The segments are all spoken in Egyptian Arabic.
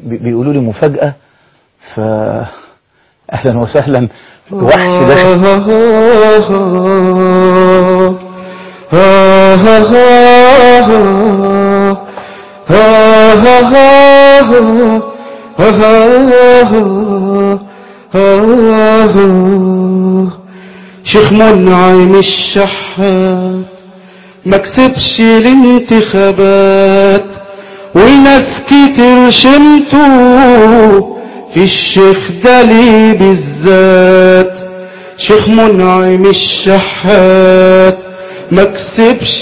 بي- بيقولوا لي مفاجأة ف اهلا وسهلا وحش داخل شيخ منعم الشحات ما كسبش الانتخابات وناس كتير شمتوا في الشيخ دلي بالذات شيخ منعم الشحات ما كسبش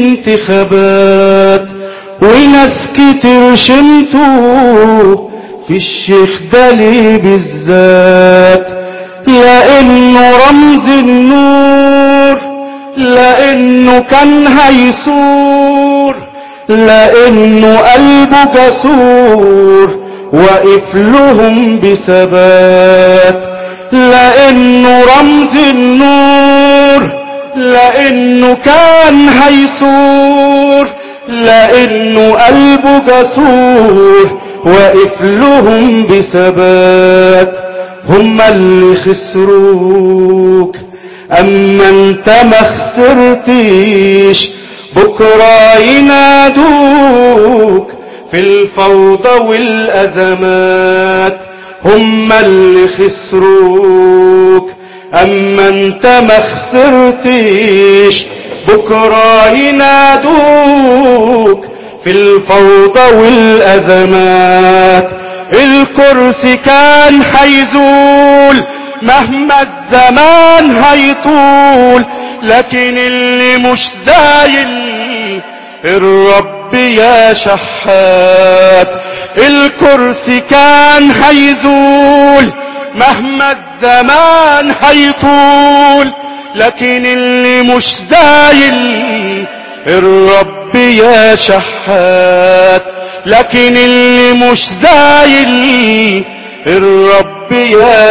الانتخابات وناس كتير شمتوا في الشيخ دلي بالذات لانه رمز النور لانه كان هيسور لانه قلبه جسور واقف لهم بثبات لانه رمز النور لانه كان هيسور لانه قلبه جسور واقف لهم بثبات هم اللي خسروك اما انت ما خسرتيش بكرة ينادوك في الفوضى والازمات هم اللي خسروك اما انت ما خسرتيش بكرة ينادوك في الفوضى والازمات الكرسي كان هيزول مهما الزمان هيطول لكن اللي مش زايل الرب يا شحات الكرسي كان هيزول مهما الزمان هيطول لكن اللي مش زايل الرب يا شحات لكن اللي مش زايل الرب يا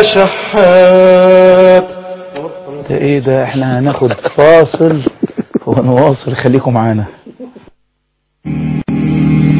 شحات ده ايه ده احنا هناخد فاصل ونواصل خليكم معانا